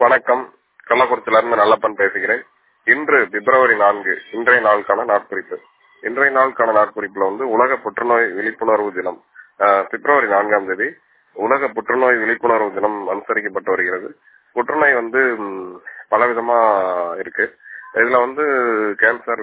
வணக்கம் கள்ளக்குறிச்சியிலிருந்து நல்லப்பன் பேசுகிறேன் இன்று பிப்ரவரி நான்கு இன்றைய நாளுக்கான நாட்குறிப்பு இன்றைய நாளுக்கான நாட்குறிப்புல வந்து உலக புற்றுநோய் விழிப்புணர்வு தினம் ஆஹ், பிப்ரவரி நான்காம் தேதி உலக புற்றுநோய் விழிப்புணர்வு தினம் அனுசரிக்கப்பட்டு வருகிறது புற்றுநோய் வந்து ம், பலவிதமா இருக்கு இதுல வந்து கேன்சர்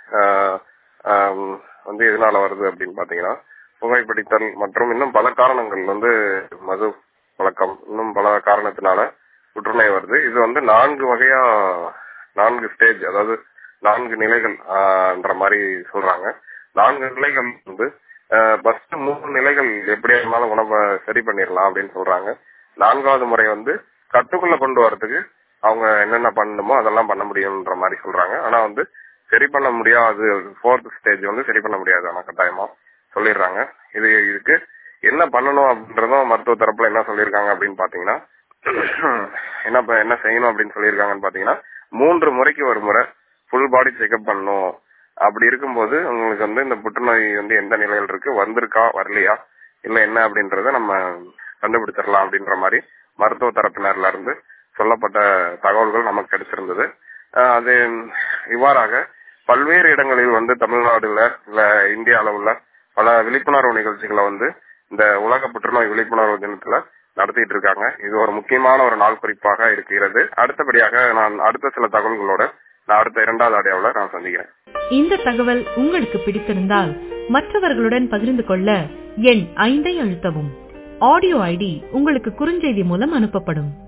வந்து எதனால வருது அப்படின்னு பாத்தீங்கன்னா புகைப்பிடித்தல் மற்றும் இன்னும் பல காரணங்கள் வந்து மது பழக்கம் இன்னும் பல காரணத்தினால புற்றுநோய் வருது இது வந்து நான்கு வகையா நான்கு ஸ்டேஜ் அதாவது நான்கு நிலைகள் ஆஹ், என்ற மாதிரி சொல்றாங்க நான்கு நிலைகள் வந்து ஃபர்ஸ்ட் மூணு நிலைகள் எப்படி இருந்தாலும் உணவை சரி பண்ணிடலாம் அப்படின்னு சொல்றாங்க நான்காவது முறை வந்து கட்டுக்குள்ள கொண்டு வரதுக்கு அவங்க என்னென்ன பண்ணணுமோ அதெல்லாம் பண்ண முடியும்ன்ற மாதிரி சொல்றாங்க ஆனா வந்து சரி பண்ண முடியாது ஃபோர்த் ஸ்டேஜ் வந்து சரி பண்ண முடியாது ஆனா கட்டாயமா சொல்லிடுறாங்க இது இதுக்கு என்ன பண்ணணும் அப்படின்றதும் மருத்துவ தரப்புல என்ன சொல்லியிருக்காங்க அப்படின்னு பாத்தீங்கன்னா என்ன ப- என்ன செய்யணும் அப்படின்னு சொல்லியிருக்காங்கன்னு பாத்தீங்கன்னா மூன்று முறைக்கு ஒரு முறை ஃபுல் பாடி செக்அப் பண்ணணும் அப்படி இருக்கும்போது உங்களுக்கு வந்து இந்த புற்றுநோய் வந்து எந்த நிலையில் இருக்கு வந்திருக்கா வரலையா இல்ல என்ன அப்படின்றத நம்ம கண்டுபிடிச்சிடலாம் அப்படின்ற மாதிரி மருத்துவ தரப்பினர்ல இருந்து சொல்லப்பட்ட தகவல்கள் நமக்கு கிடைச்சிருந்தது ஆஹ் அது இவ்வாறாக பல்வேறு இடங்களில் வந்து தமிழ்நாடுல இல்ல இந்திய அளவுல பல விழிப்புணர்வு நிகழ்ச்சிகளை வந்து இந்த உலக புற்றுநோய் விழிப்புணர்வு தினத்துல நடத்திட்டு இருக்காங்க இது ஒரு முக்கியமான ஒரு நாள் குறிப்பாக இருக்கிறது அடுத்தபடியாக நான் அடுத்த சில தகவல்களோட நான் அடுத்த இரண்டாவது ஆடியோவில் நான் சந்திக்கிறேன் இந்த தகவல் உங்களுக்கு பிடித்திருந்தால் மற்றவர்களுடன் பகிர்ந்து கொள்ள எண் ஐந்தை அழுத்தவும் ஆடியோ ஐடி உங்களுக்கு குறுஞ்செய்தி மூலம் அனுப்பப்படும்